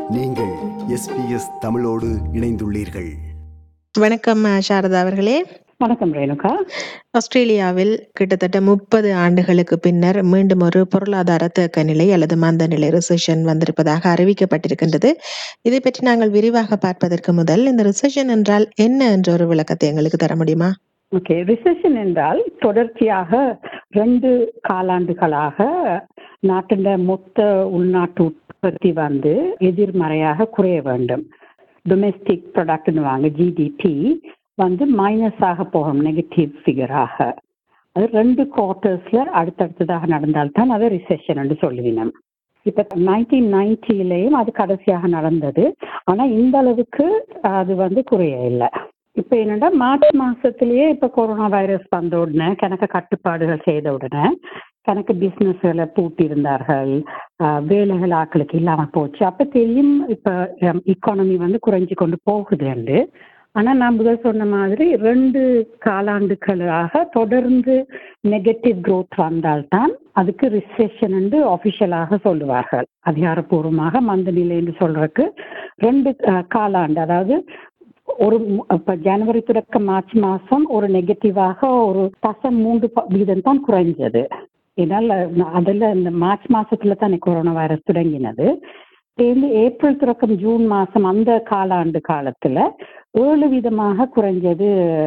நீங்கள் எஸ்பிஎஸ் தமிழோடு இணைந்துள்ளீர்கள் வணக்கம் அஹ், சாரதா அவர்களே வணக்கம் ரேணுகா ஆஸ்திரேலியாவில் கிட்டத்தட்ட முப்பது ஆண்டுகளுக்கு பின்னர் மீண்டும் ஒரு பொருளாதார தேக்க நிலை அல்லது மந்த நிலை ரிசெஷன் வந்திருப்பதாக அறிவிக்கப்பட்டிருக்கின்றது இதை பற்றி நாங்கள் விரிவாக பார்ப்பதற்கு முதல் இந்த ரிசெஷன் என்றால் என்ன என்ற ஒரு விளக்கத்தை எங்களுக்கு தர முடியுமா ஓகே ரிசெஷன் என்றால் தொடர்ச்சியாக ரெண்டு காலாண்டுகளாக நாட்டின் மொத்த உள்நாட்டு உற்பத்தி வந்து எதிர்மறையாக குறைய வேண்டும் டொமெஸ்டிக் ப்ராடக்ட்னு வாங்க ஜிடிபி வந்து மைனஸாக போகும் நெகட்டிவ் ஃபிகராக அது ரெண்டு குவார்ட்டர்ஸ்ல அடுத்தடுத்ததாக நடந்தால்தான் அதை ரிசெஷன் என்று சொல்லுவினோம் இப்ப நைன்டீன் நைன்டிலையும் அது கடைசியாக நடந்தது ஆனா இந்த அளவுக்கு அது வந்து குறைய இல்லை இப்ப என்னடா மார்ச் மாசத்திலேயே இப்ப கொரோனா வைரஸ் வந்த உடனே கணக்கு கட்டுப்பாடுகள் செய்த உடனே கணக்கு பிசினஸ்களை பூட்டி இருந்தார்கள் ஆஹ் வேலைகள் ஆட்களுக்கு இல்லாம போச்சு அப்ப தெரியும் இப்ப இக்கானமி வந்து குறைஞ்சு கொண்டு போகுதுண்டு ஆனா நான் முதல் சொன்ன மாதிரி ரெண்டு காலாண்டுகளாக தொடர்ந்து நெகட்டிவ் growth வந்தால்தான் அதுக்கு ரிசெஷன் என்று ஆபிஷியலாக சொல்லுவார்கள் அதிகாரப்பூர்வமாக மந்த நிலை என்று சொல்றதுக்கு ரெண்டு ஆஹ், காலாண்டு அதாவது ஒரு மு- இப்ப ஜனவரி தொடக்க மார்ச் மாசம் ஒரு நெகட்டிவாக ஒரு தசம் மூன்று ப- வீதம் தான் குறைஞ்சது இதனால ந- அதுல இந்த மார்ச் மாசத்துல தானே கொரோனா வைரஸ் தொடங்கினது சேர்ந்து ஏப்ரல் தொடக்கம் ஜூன் மாசம் அந்த காலாண்டு காலத்துல ஏழு விதமாக குறைஞ்சது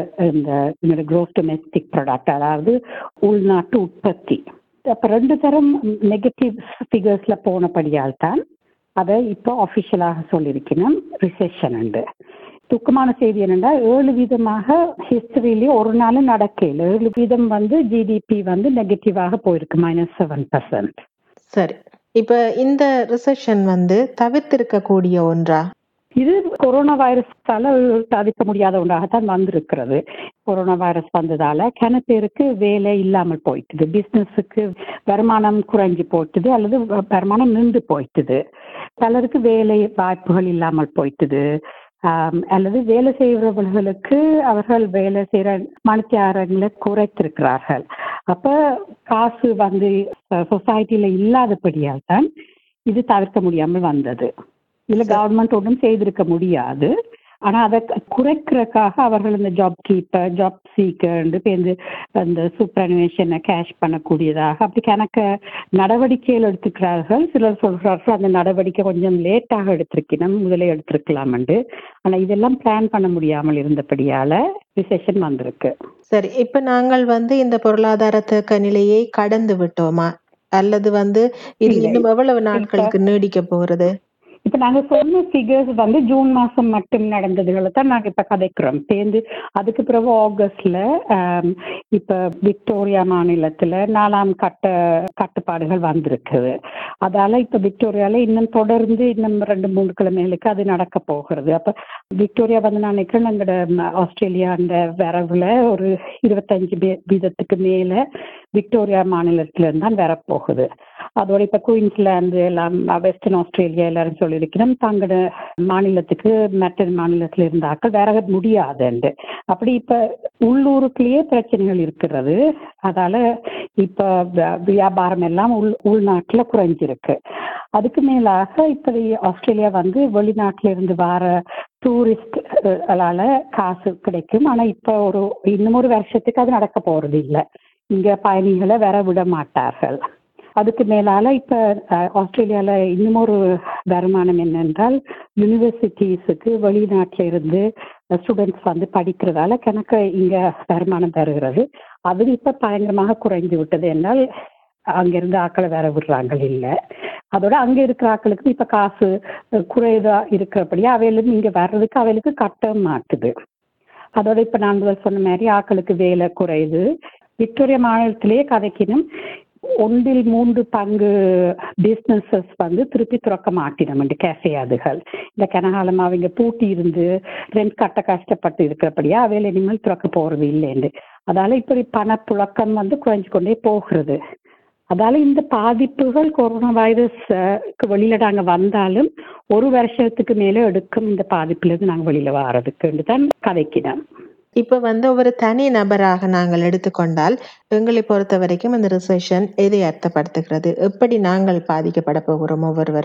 இந்த க்ரோஸ் டொமெஸ்டிக் ப்ராடக்ட் அதாவது உள்நாட்டு உற்பத்தி அப்ப ரெண்டு தரம் நெகட்டிவ் ஃபிகர்ஸ்ல போனபடியால் தான் அதை இப்போ அஃபிஷியலாக சொல்லியிருக்கணும் ரிசெஷன் உண்டு துக்கமான செய்தி என்னன்னா ஏழு விதமாக ஹிஸ்டரியிலேயே ஒரு நாளும் நடக்கல ஏழு வீதம் வந்து ஜிடிபி வந்து நெகட்டிவாக போயிருக்கு மைனஸ் செவன் பர்சன்ட் சரி இப்ப இந்த ரிசெஷன் வந்து தவிர்த்திருக்கக்கூடிய ஒன்றா இது கொரோனா வைரஸால தவிர்க்க முடியாத ஒன்றாகத்தான் வந்திருக்கிறது கொரோனா வைரஸ் வந்ததால கன பேருக்கு வேலை இல்லாமல் போயிட்டுது பிசினஸுக்கு வருமானம் குறைஞ்சு போயிட்டுது அல்லது வ- வருமானம் நின்று போயிட்டுது பலருக்கு வேலை வாய்ப்புகள் இல்லாமல் போயிட்டுது ஆம், அல்லது வேலை செய்கிறவர்களுக்கு அவர்கள் வேலை செய்கிற மணித்தியாரங்களை குறைத்திருக்கிறார்கள் அப்ப காசு வந்து சொசைட்டில இல்லாதபடியால் தான் இது தவிர்க்க முடியாமல் வந்தது இல்ல கவர்மெண்ட் ஒன்றும் செய்திருக்க முடியாது ஆனா அதை குறைக்கிறதுக்காக அவர்கள் இந்த ஜாப் கீப்பர் ஜாப் சீக்கர் பேருந்து அந்த சூப்பரனுவேஷனை கேஷ் பண்ணக்கூடியதாக அப்படி கணக்க நடவடிக்கைகள் எடுத்துக்கிறார்கள் சிலர் சொல்கிறார்கள் அந்த நடவடிக்கை கொஞ்சம் லேட்டாக எடுத்திருக்கணும் முதலே எடுத்திருக்கலாம்ண்டு ஆனா இதெல்லாம் பிளான் பண்ண முடியாமல் இருந்தபடியால ரிசெஷன் வந்திருக்கு சரி இப்ப நாங்கள் வந்து இந்த பொருளாதார தேக்க நிலையை கடந்து விட்டோமா அல்லது வந்து இது இல்லை. இன்னும் எவ்வளவு நாட்களுக்கு நீடிக்க போகிறது இப்ப நாங்க சொன்ன ஃபிகர்ஸ் வந்து ஜூன் மாசம் மட்டும் நடந்ததுகளை தான் நாங்க இப்ப கதைக்கிறோம் சேர்ந்து அதுக்கு பிறகு ஆகஸ்ட்ல ஆம், இப்ப விக்டோரியா மாநிலத்துல நாலாம் கட்ட கட்டுப்பாடுகள் வந்திருக்குது அதால இப்ப விக்டோரியால இன்னும் தொடர்ந்து இன்னும் ரெண்டு மூணு கிழமைகளுக்கு அது நடக்க போகிறது அப்ப விக்டோரியா வந்து நான் நினைக்கிறேன் எங்களோட ஆஸ்திரேலியா அந்த வரவுல ஒரு இருபத்தஞ்சு பே- வீதத்துக்கு மேல விக்டோரியா மாநிலத்துல இருந்து தான் வரப்போகுது அதோட இப்ப குயின்ஸ்லாந்து எல்லாம் வெஸ்டர்ன் ஆஸ்திரேலியா எல்லாரும் சொல்லியிருக்கிறோம் தங்களோட மாநிலத்துக்கு மற்ற மாநிலத்துல இருந்தாக்கள் வர முடியாதுண்டு அப்படி இப்ப உள்ளூருக்குள்ளேயே பிரச்சனைகள் இருக்கிறது அதால இப்ப வ- வியாபாரம் எல்லாம் உள் உள்நாட்டுல குறைஞ்சிருக்கு அதுக்கு மேலாக இப்ப ஆஸ்திரேலியா வந்து வெளிநாட்டுல இருந்து வர டூரிஸ்ட் அலால காசு கிடைக்கும் ஆனா இப்ப ஒரு இன்னும் ஒரு வருஷத்துக்கு அது நடக்க போறது இல்ல இங்க பயணிகளை வர விட மாட்டார்கள் அதுக்கு மேலால இப்ப அஹ், ஆஸ்திரேலியால இன்னும் ஒரு வருமானம் என்னென்றால் யூனிவர்சிட்டிஸுக்கு வெளிநாட்டுல இருந்து ஸ்டூடெண்ட்ஸ் வந்து படிக்கிறதால கணக்க இங்க வருமானம் தருகிறது அது இப்ப பயங்கரமாக குறைந்து விட்டது என்றால் அங்கிருந்து ஆக்களை வேற விடுறாங்க இல்ல அதோட அங்க இருக்கிற ஆட்களுக்கு இப்ப காசு அஹ், குறைதா இருக்கிறபடியா அவைகளும் இங்க வர்றதுக்கு அவைகளுக்கு கட்ட மாட்டுது அதோட இப்ப நான் முதல் சொன்ன மாதிரி ஆட்களுக்கு வேலை குறையுது விக்டோரியா மாநிலத்திலேயே கதைக்கணும் ஒன்றில் மூன்று பங்கு பிசினஸஸ் வந்து திருப்பி துறக்க மாட்டினோம் கேஃபே அதுகள் இந்த கனகாலம் அவங்க பூட்டி இருந்து ரெண்ட் கட்ட கஷ்டப்பட்டு இருக்கிறபடியா அவையில் இனிமேல் துறக்க போறது இல்லைன்னு அதால இப்படி பணப்புழக்கம் வந்து குறைஞ்சு கொண்டே போகிறது அதால இந்த பாதிப்புகள் கொரோனா வைரஸ் வெளியில நாங்க வந்தாலும் ஒரு வருஷத்துக்கு மேல எடுக்கும் இந்த பாதிப்புல இருந்து நாங்க வெளியில வாரதுக்கு தான் கதைக்கினோம் இப்ப வந்து ஒரு தனி நபராக நாங்கள் எடுத்துக்கொண்டால் எங்களை பொறுத்த வரைக்கும் இந்த ரிசெஷன் எதை அர்த்தப்படுத்துகிறது எப்படி நாங்கள் பாதிக்கப்பட போகிறோம் ஒவ்வொருவரும்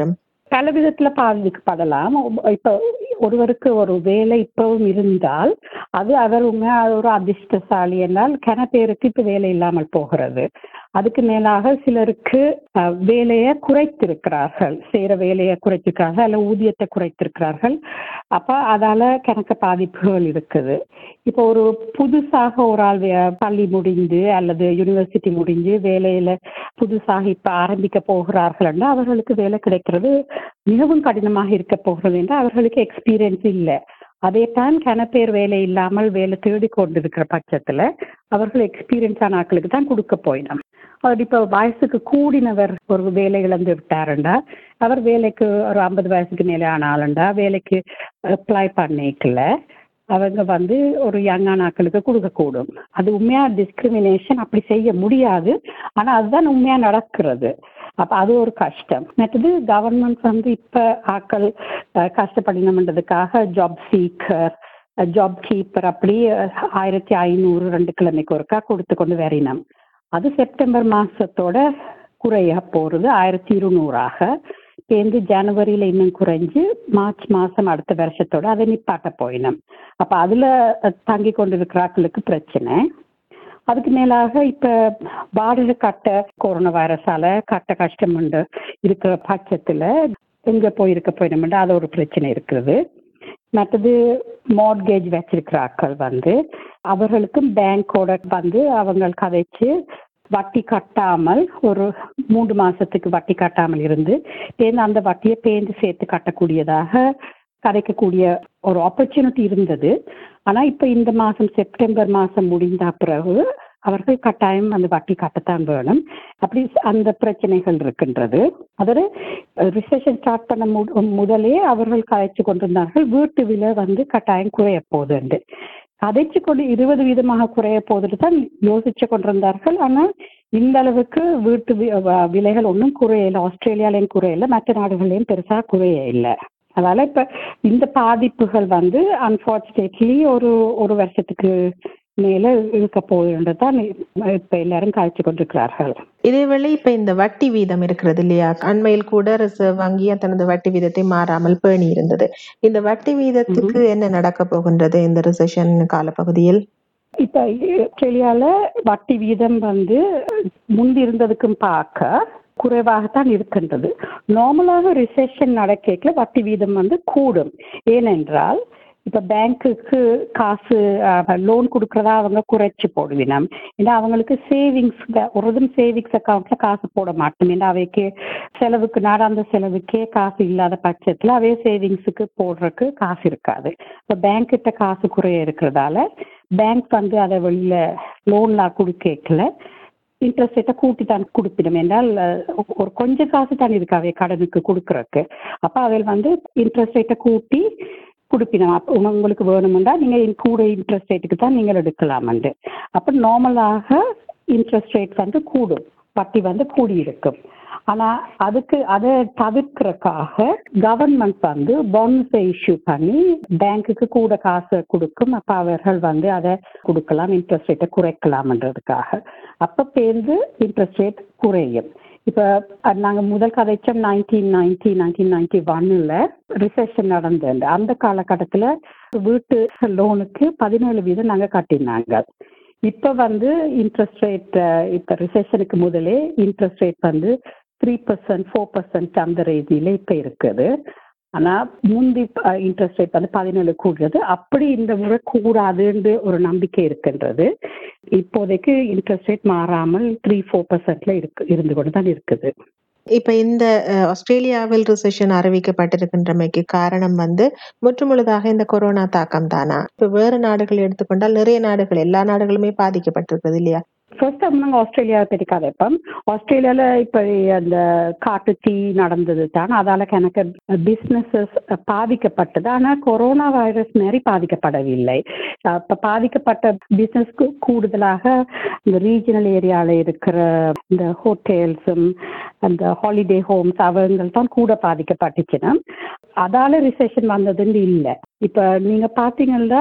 பல விதத்துல பாதிக்கப்படலாம் இப்ப ஒருவருக்கு ஒரு வேலை இப்பவும் இருந்தால் அது அவர் உண்மையா ஒரு அதிர்ஷ்டசாலி என்றால் கன பேருக்கு இப்ப வேலை இல்லாமல் போகிறது அதுக்கு மேலாக சிலருக்கு அஹ், வேலையை குறைத்திருக்கிறார்கள் செய்யற வேலையை குறைத்திருக்கிறார்கள் அல்ல ஊதியத்தை குறைத்திருக்கிறார்கள் அப்ப அதால கணக்க பாதிப்புகள் இருக்குது இப்போ ஒரு புதுசாக ஒரு ஆள் வே- பள்ளி முடிந்து அல்லது யூனிவர்சிட்டி முடிஞ்சு வேலையில புதுசாக இப்ப ஆரம்பிக்க போகிறார்கள் என்றால் அவர்களுக்கு வேலை கிடைக்கிறது மிகவும் கடினமாக இருக்க போகிறது என்றால் அவர்களுக்கு எக்ஸ்பீரியன்ஸ் இல்லை அதே டைம் கன பேர் வேலை இல்லாமல் வேலை தேடி கொண்டிருக்கிற பட்சத்துல அவர்கள் எக்ஸ்பீரியன்ஸ் ஆன ஆட்களுக்கு தான் கொடுக்க போயிடும் அவர் இப்ப வயசுக்கு கூடினவர் ஒரு வேலை இழந்து விட்டாருண்டா அவர் வேலைக்கு ஒரு ஐம்பது வயசுக்கு மேலே ஆன ஆளுண்டா வேலைக்கு அப்ளை பண்ணிக்கல அவங்க வந்து ஒரு யங்கான ஆட்களுக்கு கொடுக்கக்கூடும் அது உண்மையா டிஸ்கிரிமினேஷன் அப்படி செய்ய முடியாது ஆனா அதுதான் உண்மையா நடக்கிறது அப்ப அது ஒரு கஷ்டம் மற்றது கவர்மெண்ட் வந்து இப்ப ஆக்கள் அஹ், கஷ்டப்படணும்ன்றதுக்காக ஜாப் சீக்கர் ஜாப் கீப்பர் அப்படி அஹ், ஆயிரத்தி ஐநூறு ரெண்டு கிழமைக்கு ஒருக்கா கொடுத்து கொண்டு வரினம் அது செப்டம்பர் மாசத்தோட குறைய போறது ஆயிரத்தி இருநூறாக சேர்ந்து ஜனவரியில இன்னும் குறைஞ்சு மார்ச் மாசம் அடுத்த வருஷத்தோட அதை நிப்பாட்ட போயினோம் அப்ப அதுல அஹ், தங்கி கொண்டிருக்கிறார்களுக்கு பிரச்சனை அதுக்கு மேலாக இப்ப வாடகை கட்ட கொரோனா வைரஸால கட்ட கஷ்டம் உண்டு இருக்கிற பட்சத்துல எங்க போயிருக்க போயிடமெண்டா அது ஒரு பிரச்சனை இருக்குது மற்றது மார்கேஜ் வச்சிருக்கிறார்கள் வந்து அவர்களுக்கும் பேங்கோட வந்து அவங்க கதைச்சு வட்டி கட்டாமல் ஒரு மூன்று மாசத்துக்கு வட்டி கட்டாமல் இருந்து பேருந்து அந்த வட்டியை பேந்து சேர்த்து கட்டக்கூடியதாக கிடைக்கக்கூடிய ஒரு ஆப்பர்ச்சுனிட்டி இருந்தது ஆனா இப்ப இந்த மாசம் செப்டம்பர் மாசம் முடிந்த பிறகு அவர்கள் கட்டாயம் அந்த வட்டி கட்டத்தான் வேணும் அப்படி அந்த பிரச்சனைகள் இருக்கின்றது அதோட ரிசெஷன் ஸ்டார்ட் பண்ண மு- முதலே அவர்கள் கதைச்சு கொண்டிருந்தார்கள் வீட்டு விலை வந்து கட்டாயம் குறைய போகுதுண்டு கதைச்சு கொண்டு இருபது வீதமாக குறைய போகுதுன்னு தான் யோசிச்சு கொண்டிருந்தார்கள் ஆனால் இந்த அளவுக்கு வீட்டு வி- வ- விலைகள் ஒன்றும் குறையல ஆஸ்திரேலியாலையும் குறையல மற்ற நாடுகள்லையும் பெருசா குறைய இல்லை அதனால இப்ப இந்த பாதிப்புகள் வந்து அன்பார்ச்சுனேட்லி ஒரு ஒரு வருஷத்துக்கு மேல இருக்க போகுதுன்றது தான் இப்ப எல்லாரும் காய்ச்சி கொண்டிருக்கிறார்கள் இதேவேளை இப்ப இந்த வட்டி வீதம் இருக்கிறது இல்லையா அண்மையில் கூட ரிசர்வ் வங்கி தனது வட்டி வீதத்தை மாறாமல் பேணி இருந்தது இந்த வட்டி வீதத்துக்கு என்ன நடக்க போகின்றது இந்த ரிசெஷன் காலப்பகுதியில் இப்ப ஆஸ்திரேலியால வட்டி வீதம் வந்து முந்தி இருந்ததுக்கும் பார்க்க குறைவாகத்தான் இருக்கின்றது நார்மலாக ரிசெஷன் நடக்கல வட்டி வீதம் வந்து கூடும் ஏனென்றால் இப்ப பேங்க்குக்கு காசு லோன் கொடுக்கறதா அவங்க குறைச்சு போடுவினம் ஏன்னா அவங்களுக்கு சேவிங்ஸ் ஒரு சேவிங்ஸ் அக்கௌண்ட்ல காசு போட மாட்டோம் ஏன்னா அவைக்கு செலவுக்கு நாடாந்த செலவுக்கே காசு இல்லாத பட்சத்துல அவே சேவிங்ஸுக்கு போடுறதுக்கு காசு இருக்காது இப்ப பேங்க் கிட்ட காசு குறைய இருக்கிறதால பேங்க் வந்து அதை வெளியில லோன்லாம் கொடுக்கல இன்ட்ரெஸ்ட் ரேட்டை கூட்டி தான் கொடுப்பிடும் என்றால் அஹ், ஒரு கொஞ்சம் காசு தான் இருக்கு அவை கடனுக்கு கொடுக்கறதுக்கு அப்ப அவையில் வந்து இன்ட்ரெஸ்ட் ரேட்டை கூட்டி கொடுப்பினோம் அப்போ உங்களுக்கு வேணுமெண்டா நீங்க இன் கூட இன்ட்ரெஸ்ட் ரேட்டுக்கு தான் நீங்கள் எடுக்கலாமண்டு அப்ப நார்மலாக இன்ட்ரெஸ்ட் ரேட் வந்து கூடும் வட்டி வந்து கூடி இருக்கும் ஆனா அதுக்கு அதை தவிர்க்கிறதுக்காக கவர்மெண்ட் வந்து பாண்ட்ஸை இஷ்யூ பண்ணி பேங்க்குக்கு கூட காசு கொடுக்கும் அப்ப அவர்கள் வந்து அதை கொடுக்கலாம் இன்ட்ரெஸ்ட் ரேட்டை குறைக்கலாம்ன்றதுக்காக அப்ப பேருந்து இன்ட்ரெஸ்ட் ரேட் குறையும் இப்ப அஹ், நாங்க முதல் கதைச்சோம் நைன்டீன் நைன்டி நைன்டீன் நைன்டி ஒன்னுல ரிசெஷன் நடந்தது அந்த காலகட்டத்துல வீட்டு லோனுக்கு பதினேழு வீதம் நாங்க கட்டினாங்க இப்ப வந்து இன்ட்ரெஸ்ட் ரேட் இப்ப ரிசெஷனுக்கு முதலே இன்ட்ரெஸ்ட் ரேட் வந்து த்ரீ பர்சன்ட் ஃபோர் பர்சன்ட் அந்த ரேஞ்சில இப்ப இருக்குது ஆனா முந்தி இன்ட்ரெஸ்ட் ரேட் வந்து பதினேழு கூடுறது அப்படி இந்த முறை கூடாதுன்னு ஒரு நம்பிக்கை இருக்கின்றது இப்போதைக்கு இன்ட்ரெஸ்ட் ரேட் மாறாமல் த்ரீ ஃபோர் பர்சன்ட்ல இருக்கு இருந்து கொண்டு தான் இருக்குது இப்ப இந்த அஹ், ஆஸ்திரேலியாவில் ரிசெஷன் அறிவிக்கப்பட்டிருக்கின்றமைக்கு காரணம் வந்து முற்றுமுழுதாக இந்த கொரோனா தாக்கம் தானா இப்ப வேறு நாடுகள் எடுத்துக்கொண்டால் நிறைய நாடுகள் எல்லா நாடுகளுமே பாதிக்கப்பட்டிருக்குது இல்லையா ஃபர்ஸ்ட் நாங்க ஆஸ்திரேலியாவை பற்றி கதைப்போம் ஆஸ்திரேலியால இப்ப அந்த காட்டு தீ நடந்தது தான் அதால கணக்கு பிசினஸஸ் பாதிக்கப்பட்டது ஆனா கொரோனா வைரஸ் மாதிரி பாதிக்கப்படவில்லை அப்ப பாதிக்கப்பட்ட பிசினஸ் கூடுதலாக இந்த ரீஜனல் ஏரியால இருக்கிற இந்த ஹோட்டல்ஸும் அந்த ஹாலிடே ஹோம்ஸ் அவங்க தான் கூட பாதிக்கப்பட்டுச்சுன்னா அதால ரிசெஷன் வந்ததுன்னு இல்லை இப்ப நீங்க பாத்தீங்கன்னா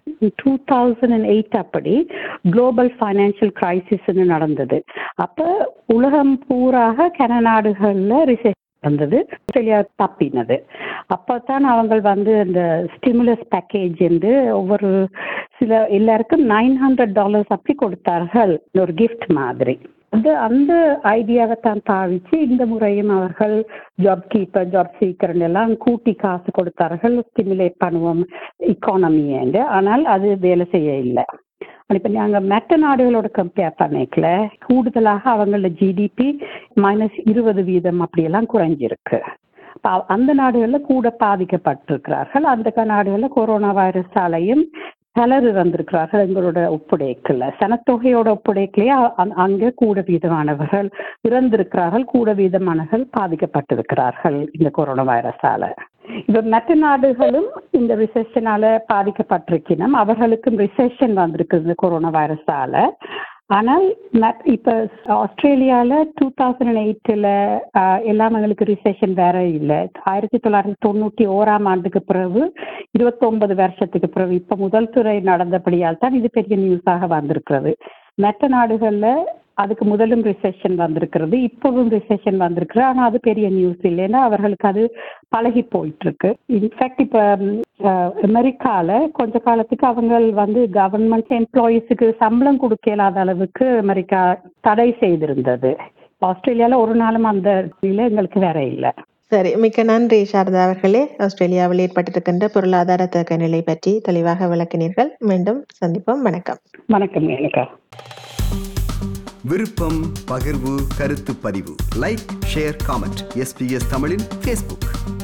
டூ தௌசண்ட் அண்ட் எயிட் அப்படி குளோபல் ஃபைனான்சியல் கிரைசிஸ்னு நடந்தது அப்ப உலகம் பூராக கன நாடுகள்ல ரிசெஷன் வந்தது ஆஸ்திரேலியா தப்பினது அப்பதான் அவங்க வந்து இந்த ஸ்டிமுலஸ் பேக்கேஜ் என்று ஒவ்வொரு சில எல்லாருக்கும் நைன் ஹண்ட்ரட் டாலர்ஸ் அப்படி கொடுத்தார்கள் ஒரு கிஃப்ட் மாதிரி அது அந்த ஐடியாவை தான் தாவிச்சு இந்த முறையும் அவர்கள் ஜாப் கீப்பர் ஜாப் சீக்கர் எல்லாம் கூட்டி காசு கொடுத்தார்கள் ஸ்டிமுலேட் பண்ணுவோம் இக்கானமி என்று ஆனால் அது வேலை செய்ய இல்லை இப்போ நாங்கள் மற்ற நாடுகளோட கம்பேர் பண்ணிக்கல கூடுதலாக அவங்களோட ஜிடிபி மைனஸ் இருபது வீதம் அப்படியெல்லாம் குறைஞ்சிருக்கு அப்ப அந்த நாடுகளில் கூட பாதிக்கப்பட்டிருக்கிறார்கள் அந்த நாடுகளில் கொரோனா வைரஸாலையும் பலர் இறந்திருக்கிறார்கள் எங்களோட ஒப்புடைக்கல சனத்தொகையோட ஒப்புடைக்கலையே அ- அங்க கூட வீதமானவர்கள் இறந்திருக்கிறார்கள் கூட வீதமானவர்கள் பாதிக்கப்பட்டிருக்கிறார்கள் இந்த கொரோனா வைரஸால இப்ப மற்ற நாடுகளும் இந்த ரிசெஷனால பாதிக்கப்பட்டிருக்கணும் அவர்களுக்கும் ரிசெஷன் வந்திருக்கு இந்த கொரோனா வைரஸால ஆனால் மத்- இப்ப ஆஸ்திரேலியால டூ தௌசண்ட் எயிட்ல எல்லாம் எங்களுக்கு ரிசெஷன் வேற இல்லை ஆயிரத்தி தொள்ளாயிரத்தி தொண்ணூத்தி ஓராம் ஆண்டுக்கு பிறகு இருபத்தொன்பது வருஷத்துக்கு பிறகு இப்ப முதல் துறை நடந்தபடியால் தான் இது பெரிய நியூஸாக வந்திருக்கிறது மற்ற நாடுகள்ல அதுக்கு முதலும் ரிசெஷன் வந்திருக்கிறது இப்பவும் ரிசெஷன் வந்திருக்கிறது ஆனா அது பெரிய நியூஸ் இல்லைன்னா அவர்களுக்கு அது பழகி போயிட்டு இருக்கு இன்ஃபேக்ட் இப்ப ம், அஹ், அமெரிக்கால கொஞ்ச காலத்துக்கு அவங்க வந்து கவர்மெண்ட் எம்ப்ளாயீஸுக்கு சம்பளம் கொடுக்கலாத அளவுக்கு அமெரிக்கா தடை செய்திருந்தது ஆஸ்திரேலியால ஒரு நாளும் அந்த இதுல எங்களுக்கு வேற இல்லை சரி மிக்க நன்றி சாரதா அவர்களே ஆஸ்திரேலியாவில் ஏற்பட்டிருக்கின்ற பொருளாதார தேக்க நிலை பற்றி தெளிவாக விளக்கினீர்கள் மீண்டும் சந்திப்போம் வணக்கம் வணக்கம் எனக்கா விருப்பம் பகிர்வு கருத்து பதிவு லைக் ஷேர் காமெண்ட் எஸ்பிஎஸ் தமிழின் ஃபேஸ்புக்